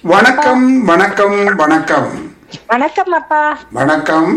வணக்கம் வணக்கம் வணக்கம் வணக்கம் அப்பா வணக்கம்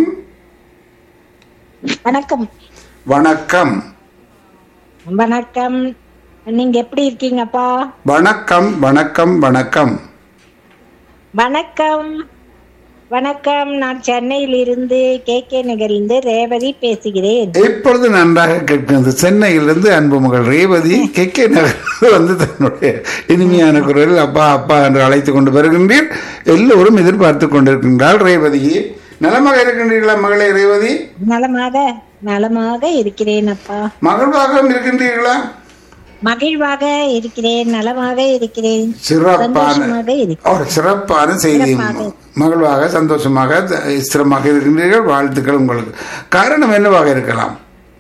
வணக்கம் வணக்கம் வணக்கம் நீங்க எப்படி இருக்கீங்கப்பா வணக்கம் வணக்கம் வணக்கம் வணக்கம் வணக்கம் நான் சென்னையில் இருந்து கே கே நகரிலிருந்து ரேவதி பேசுகிறேன் இப்பொழுது நன்றாக கேட்கிறது சென்னையிலிருந்து அன்பு மகள் ரேவதி கே கே நகர் வந்து தன்னுடைய இனிமையான குரலில் அப்பா அப்பா என்று அழைத்து கொண்டு வருகின்றீர் எல்லோரும் எதிர்பார்த்து கொண்டிருக்கின்றாள் ரேவதி நலமாக இருக்கின்றீர்களா மகளே ரேவதி நலமாக நலமாக இருக்கிறேன் அப்பா மகிழ்வாக இருக்கின்றீர்களா மகிழ்வாக இருக்கிறேன் நலமாக இருக்கிறேன் சிறப்பான சந்தோஷமாக இருக்கிறேன் ஒரு சிறப்பான செய்தி சிறப்பாக. மகிழ்வாக சந்தோஷமாக த- ஸ்திரமாக இருக்கின்றீர்கள் வாழ்த்துக்கள் உங்களுக்கு காரணம் என்னவாக இருக்கலாம்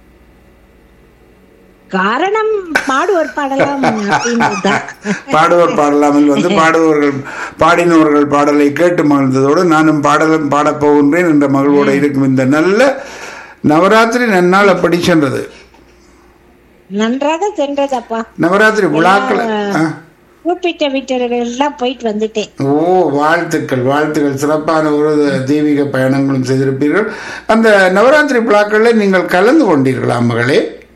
காரணம் பாடுவோர் பாடலாம் அப்படின்றதுதான். பாடுவோர் பாடலாமல் வந்து பாடுபவர்கள் பாடினவர்கள் பாடலை கேட்டு மகிழ்ந்ததோடு நானும் பாடலும் பாடப் போகின்றேன் என்ற மகிழ்வோடு இருக்கும் இந்த நல்ல நவராத்திரி நன்னாள் அப்படி சென்றது நன்றாக சென்றதப்பா நவராத்திரி விழாக்கள் ஆ. கூப்பிட்ட வீட்டர்கள் எல்லாம் போயிட்டு வந்துட்டேன் ஓ வாழ்த்துக்கள் வாழ்த்துக்கள் சிறப்பான ஒரு தெய்வீக பயணங்களும் செய்திருப்பீர்கள் அந்த நவராத்திரி விழாக்களில் நீங்கள் கலந்து கொண்டீர்களா மகளே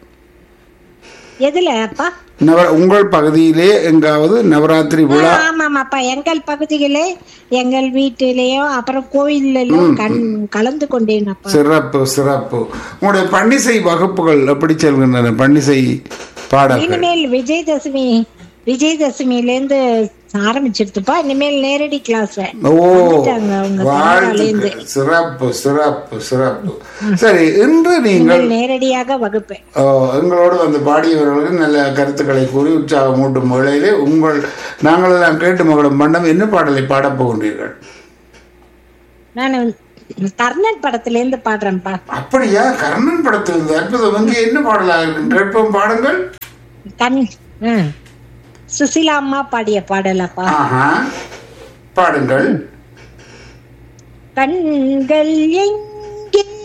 எதுல அப்பா நவ உங்கள் பகுதியிலே எங்காவது நவராத்திரி விழா ஆமாமாப்பா எங்கள் பகுதிகளே எங்கள் வீட்டிலேயும் அப்புறம் கோயில்லையும் கண் கலந்து கொண்டேன் அப்பா சிறப்பு சிறப்பு உங்களுடைய பன்னிசை வகுப்புகள் எப்படி செல்கின்றன பன்னிசை பாடல்கள் இனிமேல் விஜயதசமி விஜயதசமில இருந்து ஆரம்பிச்சிருத்துப்பா இனிமேல் நேரடி கிளாஸ் ஓ வந்துட்டாங்க அவங்க தமிழ்நாட்டிலேருந்து. வாழ்த்துக்கள் சிறப்பு சிறப்பு சிறப்பு சரி இன்று நீங்கள் இனிமேல் நேரடியாக வகுப்பேன் ஓ, எங்களோடு வந்து பாடியவர்களுக்கு நல்ல கருத்துக்களை கூறி உற்சாகம் மூட்டும் வேளையிலே உங்கள் நாங்கள் எல்லாம் கேட்டு மகளும் மண்டம் என்ன பாடலை பாடப் போகின்றீர்கள் நான் கர்ணன் படத்துல இருந்து பாடுறேன்ப்பா அப்படியா கர்ணன் படத்தில் இந்த அற்புதம் வந்து என்ன பாடலாக இருக்கு கேட்போம் பாடுங்கள் கண் ம். சுசிலா அம்மா பாடிய பாடலப்பா ஆஹா பாடுங்கள் கண்கள் எங்க